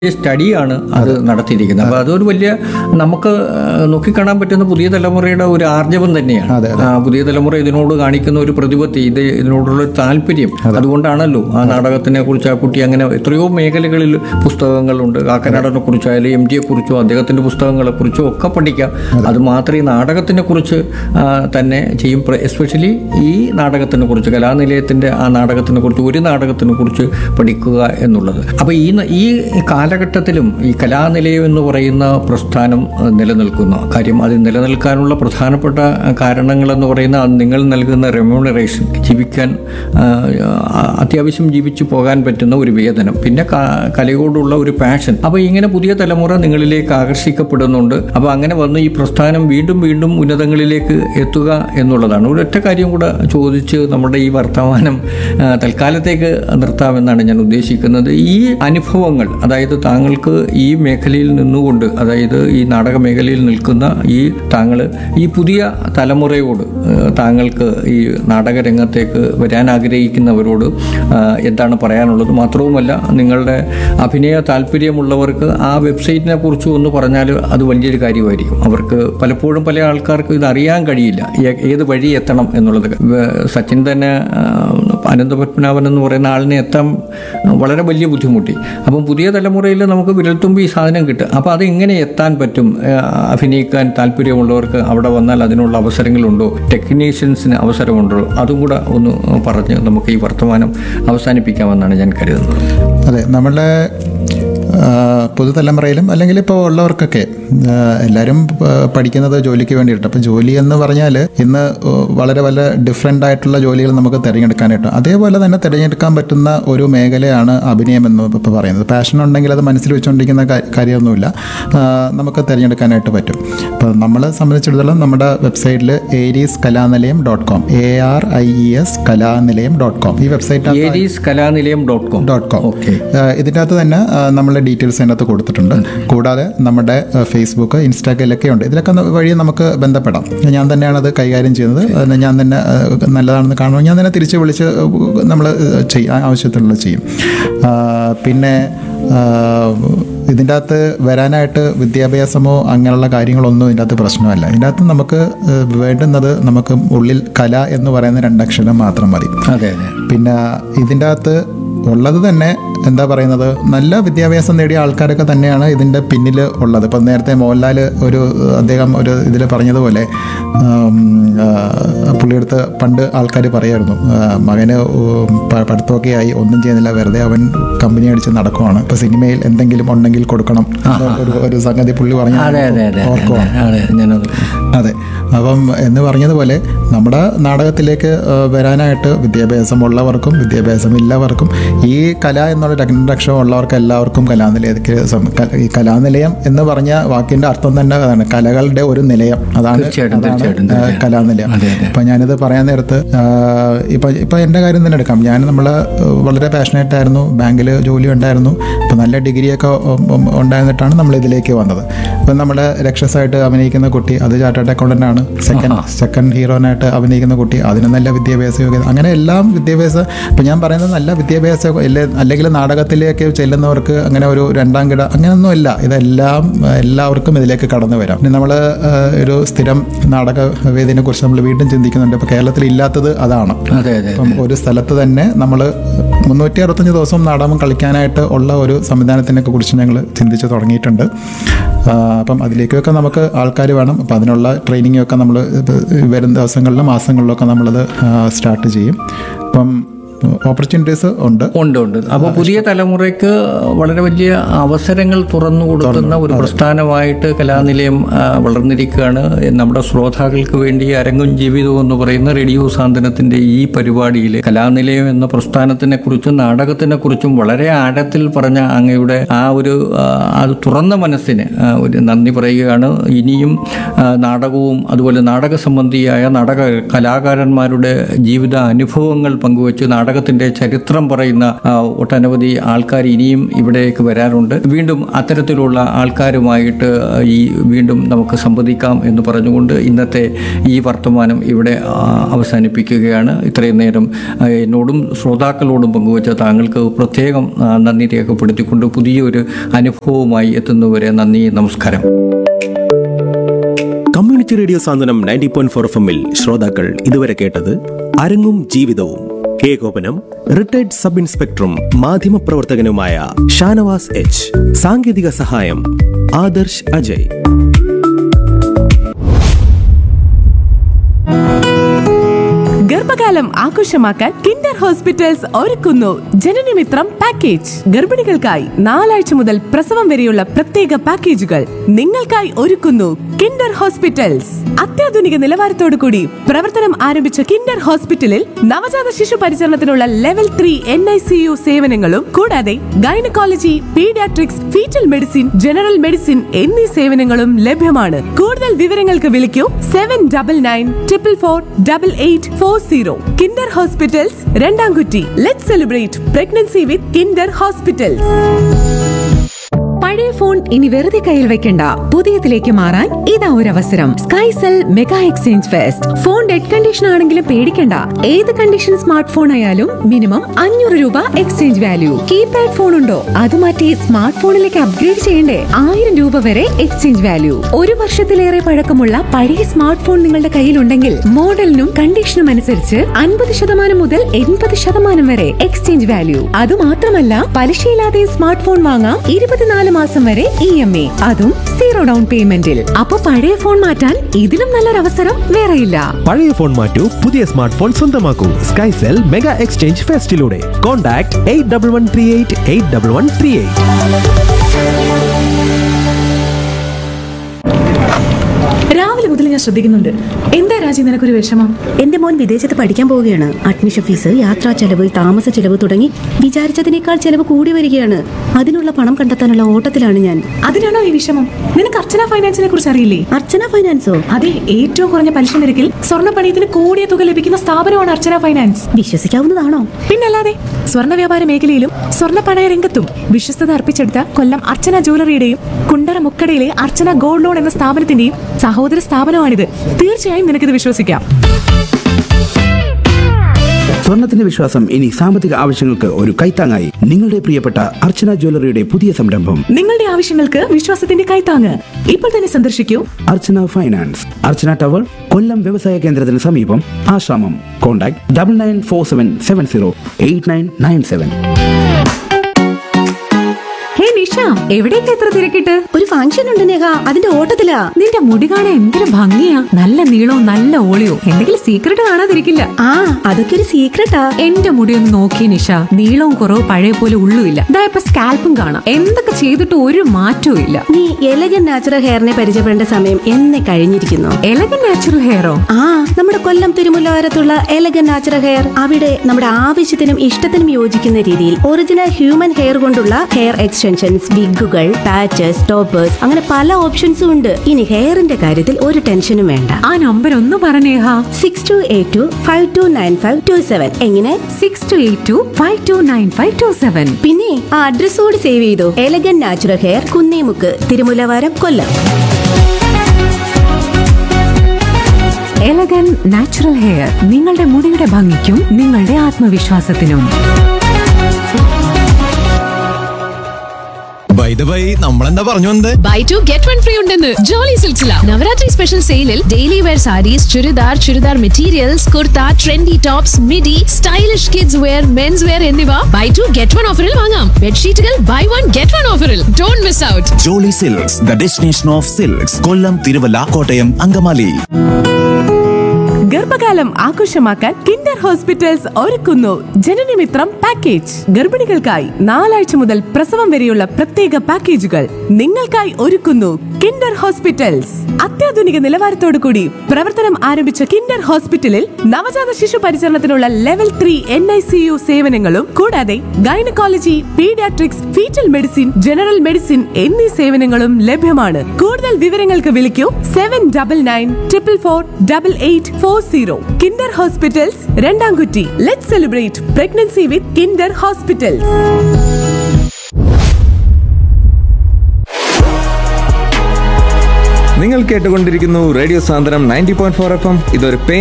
സ്റ്റഡിയാണ് അത് നടത്തിയിരിക്കുന്നത് അപ്പോൾ അതൊരു വലിയ നമുക്ക് ആ, നോക്കിക്കാണാൻ പറ്റുന്ന പുതിയ തലമുറയുടെ ഒരു ആർജവം തന്നെയാണ് അതെ, ആ, പുതിയ തലമുറ ഇതിനോട് കാണിക്കുന്ന ഒരു പ്രതിപത്തി ഇത് ഇതിനോടുള്ള ഒരു താല്പര്യം അതുകൊണ്ടാണല്ലോ ആ നാടകത്തിനെ കുറിച്ച് ആ കുട്ടി അങ്ങനെ എത്രയോ മേഖലകളിൽ പുസ്തകങ്ങളുണ്ട് കാക്കനാടനെ കുറിച്ചായാലും എം ടിയെ കുറിച്ചോ അദ്ദേഹത്തിന്റെ പുസ്തകങ്ങളെ കുറിച്ചോ ഒക്കെ പഠിക്കാം അത് മാത്രമേ ഈ നാടകത്തിനെ കുറിച്ച് ആ, തന്നെ ചെയ്യും എസ്പെഷ്യലി ഈ നാടകത്തിനെ കുറിച്ച് കലാനിലയത്തിന്റെ ആ നാടകത്തിനെ കുറിച്ച് ഒരു നാടകത്തിനെ കുറിച്ച് പഠിക്കുക എന്നുള്ളത് അപ്പോൾ ഈ ന- ഈ കാലഘട്ടത്തിലും ഈ കലാനിലയം എന്ന് പറയുന്ന പ്രസ്ഥാനം ആ, നിലനിൽക്കുന്നു കാര്യം അത് നിലനിൽക്കാനുള്ള പ്രധാനപ്പെട്ട കാരണങ്ങൾ എന്ന് പറയുന്ന അത് നിങ്ങൾ നൽകുന്ന റെമ്യൂണറേഷൻ ജീവിക്കാൻ ആ, ആ, അത്യാവശ്യം ജീവിച്ചു പോകാൻ പറ്റുന്ന ഒരു വേതനം പിന്നെ ക- കലയോടുള്ള ഒരു പാഷൻ അപ്പോൾ ഇങ്ങനെ പുതിയ തലമുറ നിങ്ങളിലേക്ക് ആകർഷിക്കപ്പെടുന്നുണ്ട് അപ്പോൾ അങ്ങനെ വന്ന് ഈ പ്രസ്ഥാനം വീണ്ടും വീണ്ടും ഉന്നതങ്ങളിലേക്ക് എത്തുക എന്നുള്ളതാണ് ഒരൊറ്റ കാര്യം കൂടെ ചോദിച്ച് നമ്മുടെ ഈ വർത്തമാനം ആ, തൽക്കാലത്തേക്ക് നിർത്താമെന്നാണ് ഞാൻ ഉദ്ദേശിക്കുന്നത് ഈ അനുഭവങ്ങൾ അതായത് താങ്കൾക്ക് ഈ മേഖലയിൽ നിന്നുകൊണ്ട് അതായത് ഈ നാടക മേഖലയിൽ നിൽക്കുന്ന ഈ താങ്കൾ ഈ പുതിയ തലമുറയോട് ആ, താങ്കൾക്ക് ഈ നാടക രംഗത്തേക്ക് വരാൻ ആഗ്രഹിക്കുന്നവരോട് ആ, എന്താണ് പറയാനുള്ളത് മാത്രവുമല്ല നിങ്ങളുടെ അഭിനയ താല്പര്യമുള്ളവർക്ക് ആ വെബ്സൈറ്റിനെ കുറിച്ച് ഒന്ന് പറഞ്ഞാൽ അത് വലിയൊരു കാര്യമായിരിക്കും അവർക്ക് പലപ്പോഴും പല ആൾക്കാർക്ക് ഇത് അറിയാൻ കഴിയില്ല ഏ- ഏത് വഴി എത്തണം എന്നുള്ളത് വേ- സച്ചിൻ തന്നെ ആ, അനന്തപത്മനാഭൻ എന്ന് പറയുന്ന ആളിനെ എത്താൻ വളരെ വലിയ ബുദ്ധിമുട്ടി അപ്പം പുതിയ തലമുറയിൽ നമുക്ക് വിരൽത്തുമ്പി ഈ സാധനം കിട്ടും അപ്പോൾ അത് എങ്ങനെ എത്താൻ പറ്റും ആ, അഭിനയിക്കാൻ താല്പര്യമുള്ളവർക്ക് അവിടെ വന്നാൽ അതിനുള്ള അവസരങ്ങളുണ്ടോ ടെക്നീഷ്യൻസിന് അവസരമുണ്ടോ അതും കൂടെ ഒന്ന് പറഞ്ഞ് നമുക്ക് ഈ വർത്തമാനം അവസാനിപ്പിക്കാമെന്നാണ് ഞാൻ കരുതുന്നത് അതെ നമ്മളുടെ ആ, പുതുതലമുറയിലും അല്ലെങ്കിൽ ഇപ്പോൾ ഉള്ളവർക്കൊക്കെ ആ, എല്ലാവരും ആ, പഠിക്കുന്നത് ജോലിക്ക് വേണ്ടിയിട്ട് അപ്പം ജോലി എന്ന് പറഞ്ഞാൽ ഇന്ന് വളരെ വളരെ ഡിഫറെൻ്റ് ആയിട്ടുള്ള ജോലികൾ നമുക്ക് തിരഞ്ഞെടുക്കാനായിട്ട് അതേപോലെ തന്നെ തിരഞ്ഞെടുക്കാൻ പറ്റുന്ന ഒരു മേഖലയാണ് അഭിനയം എന്ന് ഇപ്പോൾ പറയുന്നത് പാഷൻ ഉണ്ടെങ്കിൽ അത് മനസ്സിൽ വെച്ചുകൊണ്ടിരിക്കുന്ന കാ- കാര്യമൊന്നുമില്ല ആ, നമുക്ക് തിരഞ്ഞെടുക്കാനായിട്ട് പറ്റും അപ്പോൾ നമ്മളെ സംബന്ധിച്ചിടത്തോളം നമ്മുടെ വെബ്സൈറ്റിൽ Aries Kalanilayam dot com A R I E S Kalanilayam dot com ഈ website Aries Kalanilayam dot com dot com okay ഇതിൻ്റെ അകത്ത് തന്നെ ആ, നമ്മളുടെ ഡീറ്റെയിൽസ് അതിനകത്ത് കൊടുത്തിട്ടുണ്ട് കൂടാതെ നമ്മുടെ ആ, ഫേസ്ബുക്ക് ഇൻസ്റ്റാഗ്രാമിലൊക്കെ ഉണ്ട് ഇതിലൊക്കെ ന- വഴി നമുക്ക് ബന്ധപ്പെടാം ഞാൻ തന്നെയാണ് അത് കൈകാര്യം ചെയ്യുന്നത് അതിന് ഞാൻ തന്നെ ആ, നല്ലതാണെന്ന് കാണുമ്പോൾ ഞാൻ തന്നെ തിരിച്ച് വിളിച്ച് നമ്മൾ ചെയ്യും ആവശ്യത്തിനുള്ള ചെയ്യും ആ, പിന്നെ ആ, ഇതിൻ്റെ അകത്ത് വരാനായിട്ട് വിദ്യാഭ്യാസമോ അങ്ങനെയുള്ള കാര്യങ്ങളൊന്നും ഇതിൻ്റെ അകത്ത് പ്രശ്നമല്ല ഇതിൻ്റെ അകത്ത് നമുക്ക് ആ, വേണ്ടുന്നത് നമുക്ക് ഉള്ളിൽ കല എന്ന് പറയുന്ന രണ്ടക്ഷരം മാത്രം മതി അതെ അതെ പിന്നെ ഇതിൻ്റെ അകത്ത് ഉള്ളത് തന്നെ എന്താ പറയുന്നത് നല്ല വിദ്യാഭ്യാസം നേടിയ ആൾക്കാരൊക്കെ തന്നെയാണ് ഇതിൻ്റെ പിന്നിൽ ഉള്ളത് ഇപ്പം നേരത്തെ മോഹൻലാൽ ഒരു അദ്ദേഹം ഒരു ഇതിൽ പറഞ്ഞതുപോലെ ഉം, ആ, പുള്ളിയെടുത്ത് പണ്ട് ആൾക്കാർ പറയായിരുന്നു ആ, മകന് ഉം, പ- പഠിത്തമൊക്കെ ആയി ഒന്നും ചെയ്യുന്നില്ല വെറുതെ അവൻ കമ്പനി അടിച്ച് നടക്കുവാണ് ഇപ്പം സിനിമയിൽ എന്തെങ്കിലും ഉണ്ടെങ്കിൽ കൊടുക്കണം ഒരു ഒരു സംഗതി പുള്ളി പറഞ്ഞു അതെ അതെ അതെ ഓർക്കുവാണ് അതെ ഞാനത് അതെ അപ്പം എന്ന് പറഞ്ഞതുപോലെ നമ്മുടെ നാടകത്തിലേക്ക് ആ, വരാനായിട്ട് വിദ്യാഭ്യാസമുള്ളവർക്കും വിദ്യാഭ്യാസമില്ലാവർക്കും ഈ കല എന്നുള്ള രണ്ടക്ഷരം ഉള്ളവർക്ക് എല്ലാവർക്കും കലാനിലയത്തിലേക്ക് സം- ക- ഈ കലാനിലയം എന്ന് പറഞ്ഞ വാക്കിന്റെ അർത്ഥം തന്നെ അതാണ് കലകളുടെ ഒരു നിലയം അതാണ് തീർച്ചയായിട്ടും, അതാണ്, തീർച്ചയായിട്ടും, ആ, തീർച്ചയായിട്ടും. കലാനിലയം അതെ, അതെ. ഇപ്പം ഞാനിത് പറയാൻ നേരത്ത് ആ, ഇപ്പം ഇപ്പം എൻ്റെ കാര്യം തന്നെ എടുക്കാം ഞാൻ നമ്മൾ വളരെ പാഷനേറ്റ് ആയിരുന്നു ബാങ്കിൽ ജോലി ഉണ്ടായിരുന്നു ഇപ്പം നല്ല ഡിഗ്രിയൊക്കെ ഉം, ഉം, ഉണ്ടായിരുന്നിട്ടാണ് നമ്മൾ ഇതിലേക്ക് വന്നത് ഇപ്പം നമ്മുടെ രക്ഷസായിട്ട് അഭിനയിക്കുന്ന കുട്ടി അത് ചാർട്ടേഡ് അക്കൗണ്ടൻ്റ് ആണ് സെക്കൻഡ് സെക്കൻഡ് ഹീറോനായിട്ട് അഭിനയിക്കുന്ന കുട്ടി അതിന് നല്ല വിദ്യാഭ്യാസ യോഗ്യത അങ്ങനെ എല്ലാം വിദ്യാഭ്യാസ ഇപ്പം ഞാൻ പറയുന്നത് നല്ല വിദ്യാഭ്യാസ ഇല്ല- അല്ലെങ്കിൽ നാടകത്തിലേക്ക് ചെല്ലുന്നവർക്ക് അങ്ങനെ ഒരു രണ്ടാം കിട അങ്ങനെയൊന്നുമില്ല ഇതെല്ലാം ആ, എല്ലാവർക്കും ഇതിലേക്ക് കടന്നു വരാം പിന്നെ നമ്മൾ ഒരു സ്ഥിരം നാടക വേദിനെ കുറിച്ച് നമ്മൾ വീണ്ടും ചിന്തിക്കുന്നുണ്ട് ഇപ്പോൾ കേരളത്തിൽ ഇല്ലാത്തത് അതാണ് അതെ അതെ ഇപ്പം ഒരു സ്ഥലത്ത് തന്നെ നമ്മൾ മുന്നൂറ്റി അറുപത്തഞ്ച് ദിവസം നാടകം കളിക്കാനായിട്ട് ഉള്ള ഒരു സംവിധാനത്തിനെ കുറിച്ച് ഞങ്ങൾ ചിന്തിച്ച് തുടങ്ങിയിട്ടുണ്ട് ആ, അപ്പം അതിലേക്കൊക്കെ നമുക്ക് ആൾക്കാർ വേണം അപ്പം അതിനുള്ള ട്രെയിനിങ്ങൊക്കെ നമ്മൾ വരും ദിവസങ്ങളിലും മാസങ്ങളിലൊക്കെ നമ്മളത് സ്റ്റാർട്ട് ചെയ്യും അപ്പം ഓപ്പർച്യൂണിറ്റീസ് ഉണ്ട് ഉണ്ട് ഉണ്ട് അപ്പോൾ പുതിയ തലമുറയ്ക്ക് വളരെ വലിയ അവസരങ്ങൾ തുറന്നു കൊടുക്കുന്ന ഒരു പ്രസ്ഥാനമായിട്ട് കലാനിലയം ആ, വളർന്നിരിക്കുകയാണ് നമ്മുടെ ശ്രോതാക്കൾക്ക് വേണ്ടി അരങ്ങും ജീവിതവും എന്ന് പറയുന്ന റേഡിയോ സാന്ത്വനത്തിന്റെ ഈ പരിപാടിയിൽ കലാനിലയം എന്ന പ്രസ്ഥാനത്തിനെ കുറിച്ചും നാടകത്തിനെ കുറിച്ചും വളരെ ആഴത്തിൽ പറഞ്ഞ അങ്ങയുടെ ആ ഒരു ആ, അത് തുറന്ന മനസ്സിന് ആ, ഒരു നന്ദി പറയുകയാണ് ഇനിയും ആ, നാടകവും അതുപോലെ നാടക സംബന്ധിയായ നാടക കലാകാരന്മാരുടെ ജീവിത അനുഭവങ്ങൾ പങ്കുവച്ച് നാടക നാടകത്തിന്റെ ചരിത്രം പറയുന്ന ആ, ഒട്ടനവധി ആൾക്കാർ ഇനിയും ഇവിടേക്ക് വരാറുണ്ട് വീണ്ടും അത്തരത്തിലുള്ള ആൾക്കാരുമായിട്ട് ഈ വീണ്ടും നമുക്ക് സംവദിക്കാം എന്ന് പറഞ്ഞുകൊണ്ട് ഇന്നത്തെ ഈ വർത്തമാനം ഇവിടെ ആ, അവസാനിപ്പിക്കുകയാണ് ഇത്രയും നേരം ആ, എന്നോടും ശ്രോതാക്കളോടും പങ്കുവച്ച താങ്കൾക്ക് പ്രത്യേകം ആ, നന്ദി രേഖപ്പെടുത്തിക്കൊണ്ട് പുതിയൊരു അനുഭവവുമായി എത്തുന്നവരെ നന്ദി നമസ്കാരം community radio Santhwanam ninety point four F എമ്മിൽ ശ്രോതാക്കൾ ഇതുവരെ കേട്ടത് അരങ്ങും ജീവിതവും ഏകോപനം റിട്ടയർഡ് സബ് ഇൻസ്പെക്ടറും മാധ്യമപ്രവർത്തകനുമായ ഷാനവാസ് എച്ച് സാങ്കേതിക സഹായം ആദർശ് അജയ് ഗർഭകാലം ആഘോഷമാക്കാൻ കിൻഡർ ഹോസ്പിറ്റൽസ് ഒരുക്കുന്നു ജനനമിത്രം പാക്കേജ് ഗർഭിണികൾക്കായി നാലാഴ്ച മുതൽ പ്രസവം വരെയുള്ള പ്രത്യേക പാക്കേജുകൾ നിങ്ങൾക്കായി ഒരുക്കുന്നു കിൻഡർ ഹോസ്പിറ്റൽസ് അത്യാധുനിക നിലവാരത്തോടു കൂടി പ്രവർത്തനം ആരംഭിച്ച കിൻഡർ ഹോസ്പിറ്റലിൽ നവജാത ശിശു പരിചരണത്തിനുള്ള level three N I C U സേവനങ്ങളും കൂടാതെ gynaecology paediatrics foetal medicine general medicine എന്നീ സേവനങ്ങളും ലഭ്യമാണ് കൂടുതൽ വിവരങ്ങൾക്ക് വിളിക്കൂ seven double nine triple four double eight four zero Kinder hospitals Randamkutty let celebrate pregnancy with Kinder hospitals പഴയ ഫോൺ ഇനി വെറുതെ കയ്യിൽ വെക്കണ്ട പുതിയതിലേക്ക് മാറാൻ ഇതാ ഒരു അവസരം Skycell mega exchange fest phone dead condition ആണെങ്കിലും പേടിക്കണ്ട ഏത് കണ്ടീഷൻ സ്മാർട്ട് ഫോൺ ആയാലും മിനിമം അഞ്ഞൂറ് രൂപ എക്സ്ചേഞ്ച് വാല്യൂ കീപാഡ് ഫോൺ ഉണ്ടോ അത് മാറ്റി സ്മാർട്ട് ഫോണിലേക്ക് അപ്ഗ്രേഡ് ചെയ്യണ്ടേ ആയിരം രൂപ വരെ എക്സ്ചേഞ്ച് വാല്യൂ ഒരു വർഷത്തിലേറെ പഴക്കമുള്ള പഴയ സ്മാർട്ട് ഫോൺ നിങ്ങളുടെ കയ്യിലുണ്ടെങ്കിൽ മോഡലിനും കണ്ടീഷനും അനുസരിച്ച് അൻപത് ശതമാനം മുതൽ എൺപത് ശതമാനം വരെ എക്സ്ചേഞ്ച് വാല്യൂ അത് മാത്രമല്ല പലിശയില്ലാതെ സ്മാർട്ട് ഫോൺ വാങ്ങാം ഇരുപത്തിനാല് മാസം വരെ ഇ എം എ അതും സീറോ ഡൗൺ പേയ്മെന്റിൽ അപ്പൊ പഴയ ഫോൺ മാറ്റാൻ ഇതിലും നല്ലൊരു അവസരം വേറെയില്ല പഴയ ഫോൺ മാറ്റൂ പുതിയ സ്മാർട്ട് ഫോൺ സ്വന്തമാക്കൂ സ്കൈസെൽ മെഗാ എക്സ്ചേഞ്ച് ഫെസ്റ്റിലൂടെ contact eight double one three eight eight double one three eight രാവിലെ മുതൽ ഞാൻ ശ്രദ്ധിക്കുന്നുണ്ട് എന്താ രാജി നിനക്കൊരു വിഷമം എന്റെ മോൻ വിദേശത്ത് പഠിക്കാൻ പോവുകയാണ് അഡ്മിഷൻ ഫീസ് യാത്രാ ചെലവ് താമസ ചെലവ് തുടങ്ങി വിചാരിച്ചതിനേക്കാൾ ചെലവ് കൂടി വരികയാണ് അതിനുള്ള പണം കണ്ടെത്താനുള്ള ഓട്ടത്തിലാണ് ഞാൻ അതിനാണോ ഈ വിഷമം നിനക്ക് അർച്ചന ഫൈനാൻസിനെ കുറിച്ച് അറിയില്ലേ അർച്ചന ഫൈനാൻസോ അതെ ഏറ്റവും കുറഞ്ഞ പലിശ നിരക്കിൽ സ്വർണ്ണ പണയത്തിന് കൂടിയ തുക ലഭിക്കുന്ന സ്ഥാപനമാണ് അർച്ചന ഫൈനാൻസ് വിശ്വസിക്കാവുന്നതാണോ പിന്നല്ലാതെ സ്വർണ്ണ വ്യാപാര മേഖലയിലും സ്വർണ്ണ പണയ രംഗത്തും വിശ്വസ്തത അർപ്പിച്ചെടുത്ത കൊല്ലം അർച്ചന ജ്വല്ലറിയുടെയും കുണ്ടറ മുക്കടയിലെ അർച്ചന ഗോൾഡ് ലോൺ എന്ന സ്ഥാപനത്തിന്റെയും സഹോദര സ്ഥാപനമാണിത് തീർച്ചയായും നിനക്കിത് വിശ്വസിക്കാം സ്വർണത്തിന്റെ വിശ്വാസം ഇനി സാമ്പത്തിക ആവശ്യങ്ങൾക്ക് ഒരു കൈത്താങ്ങായി നിങ്ങളുടെ പ്രിയപ്പെട്ട അർച്ചന ജ്വല്ലറിയുടെ പുതിയ സംരംഭം നിങ്ങളുടെ ആവശ്യങ്ങൾക്ക് വിശ്വാസത്തിന്റെ കൈത്താങ്ങ് ഇപ്പോൾ തന്നെ സന്ദർശിക്കൂ അർച്ചന ഫൈനാൻസ് അർച്ചന ടവർ കൊല്ലം വ്യവസായ കേന്ദ്രത്തിന് സമീപം Ashramam contact double nine four seven seven zero eight nine nine seven hey Nisha എവിടേക്ക് എത്ര തിരക്കിട്ട് ഒരു ഫംഗ്ഷൻ ഉണ്ട് നേഹ അതിന്റെ ഓട്ടത്തിലാ നിന്റെ മുടി കാണാൻ എന്തൊരു ഭംഗിയാ നല്ല നീളവും നല്ല ഓളിയോ എന്തെങ്കിലും സീക്രട്ട് കാണാതിരിക്കില്ല ആ അതൊക്കെ ഒരു സീക്രട്ടാ എന്റെ മുടി ഒന്ന് നോക്കി നിഷ നീളവും കുറവ് പഴയ പോലെ ഉള്ളുമില്ല ഇതാ ഇപ്പൊ സ്കാൽപ്പും കാണാം എന്തൊക്കെ ചെയ്തിട്ട് ഒരു മാറ്റവും ഇല്ല നീ എലഗൻ നാച്ചുറൽ ഹെയറിനെ പരിചയപ്പെടേണ്ട സമയം എന്നെ കഴിഞ്ഞിരിക്കുന്നു എലഗൻ നാച്ചുറൽ ഹെയറോ ആ നമ്മുടെ കൊല്ലം തിരുമുല്ലവാരത്തുള്ള എലഗൻ നാച്ചുറൽ ഹെയർ അവിടെ നമ്മുടെ ആവശ്യത്തിനും ഇഷ്ടത്തിനും യോജിക്കുന്ന രീതിയിൽ ഒറിജിനൽ ഹ്യൂമൻ ഹെയർ കൊണ്ടുള്ള ഹെയർ എക്സ്റ്റൻഷൻസ് വിഗുകൾ പാച്ചസ് ടോപ്പേഴ്സ് അങ്ങനെ പല ഓപ്ഷൻസും ഉണ്ട് ഇനി ഹെയറിന്റെ കാര്യത്തിൽ ഒരു ടെൻഷനും വേണ്ട ആ നമ്പർ ഒന്ന് പറഞ്ഞേഹ six two eight two five two nine five two seven എങ്ങനെ six two eight two five two nine five two seven പിന്നെ ആ അഡ്രസ് കൂടി സേവ് ചെയ്തു Elegant natural hair Kunnemukku Thirumullavaram Kollam Elegant natural hair നിങ്ങളുടെ മുടിയുടെ ഭംഗിക്കും നിങ്ങളുടെ ആത്മവിശ്വാസത്തിനും ബൈ ദ ബൈ നമ്മളെന്താ പറഞ്ഞു വന്നത് buy two get one free ഉണ്ടെന്ന് ജോളി സിൽസില നവരാത്രി സ്പെഷ്യൽ സെയിലിൽ daily wear saris churidar churidar materials kurta trendy tops midi stylish kids wear men's wear എന്നിവ ബൈ ടു ഗെറ്റ് വൺ ഓഫറിൽ വാങ്ങാം ബെഡ്ഷീറ്റുകൾ ബൈ വൺ ഗെറ്റ് വൺ ഓഫറിൽ don't miss out Jolly Silks the destination of silks Kollam Thiruvalla Kottayam Angamaly ഗർഭകാലം ആഘോഷമാക്കാൻ കിൻഡർ ഹോസ്പിറ്റൽസ് ഒരുക്കുന്നു ജനനമിത്രം package ഗർഭിണികൾക്കായി നാലാഴ്ച മുതൽ പ്രസവം വരെയുള്ള പ്രത്യേക പാക്കേജുകൾ നിങ്ങൾക്കായി ഒരുക്കുന്നു കിൻഡർ ഹോസ്പിറ്റൽസ് അത്യാധുനിക നിലവാരത്തോടു കൂടി പ്രവർത്തനം ആരംഭിച്ച കിൻഡർ ഹോസ്പിറ്റലിൽ നവജാത ശിശു പരിചരണത്തിനുള്ള level three N I C U സേവനങ്ങളും കൂടാതെ gynaecology paediatrics foetal medicine general medicine എന്നീ സേവനങ്ങളും ലഭ്യമാണ് കൂടുതൽ വിവരങ്ങൾക്ക് വിളിക്കൂ seven double nine triple four double eight four zero Kinder hospitals Randamkutty let celebrate pregnancy with Kinder hospitals നിങ്ങൾ കേട്ടുകൊണ്ടിരിക്കുന്നു radio Sandram ninety point four F M ഇതൊരു പെയിൻ